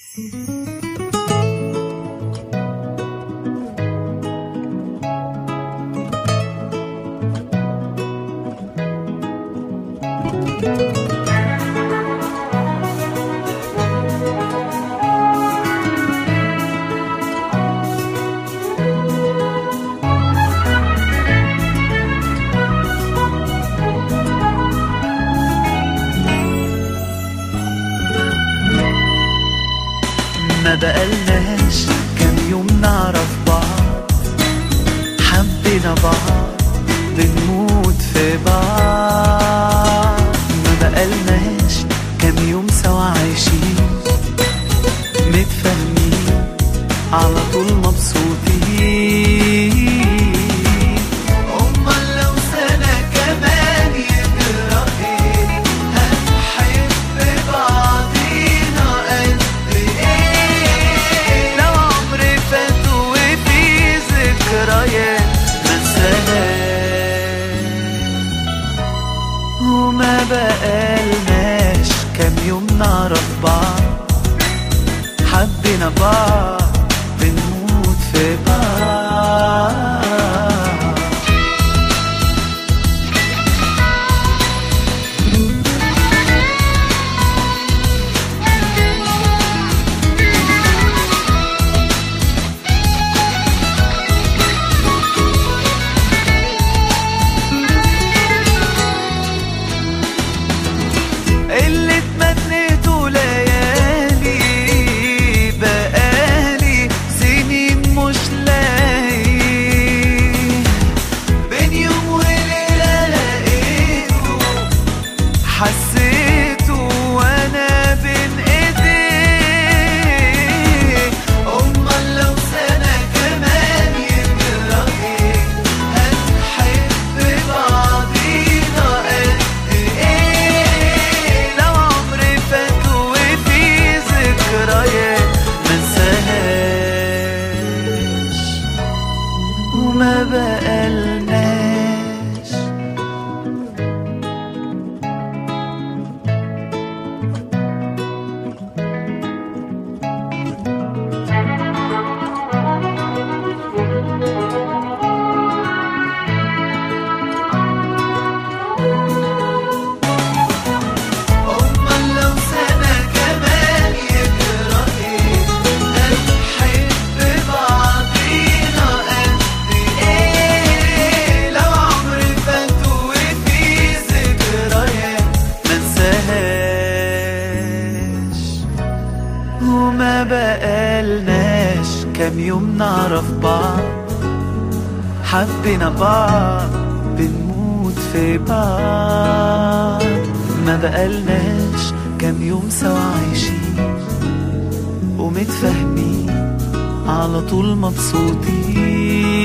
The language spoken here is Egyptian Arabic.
ما بقالناش كام يوم نعرف بعض حبينا بعض بنموت في بعض ما بقالناش كام يوم سوا عايشين متفاهمين على طول مبسوطين أمال لو سنة كمان يجرى إيه هنحب بعضينا قد إيه لو عمر فات وفي ذكريات ما انساهاش وما بقالناش كام يوم نعرف بعض حبينا بعض بنموت في بعض اللي اتمنيته ليالي بقالي سنين مش لاقي بين يوم وليلة لقيته حسيته وانا بين ايديه امال لو سنة كمان يجرى ايه هنحب بعضينا قد ايه لو عمر فات وفي ذكريات ما انساهاش وما بقالناش أمال لو سنة كمان يجرى إيه هنحب بعضينا قد إيه لو عمر فات وفي ذكريات ما انساهاش وما بقالناش كام يوم نعرف بعض حبينا بعض بنموت في بعض ما بقالناش كام يوم سوا عايشين ومتفاهمين على طول مبسوطين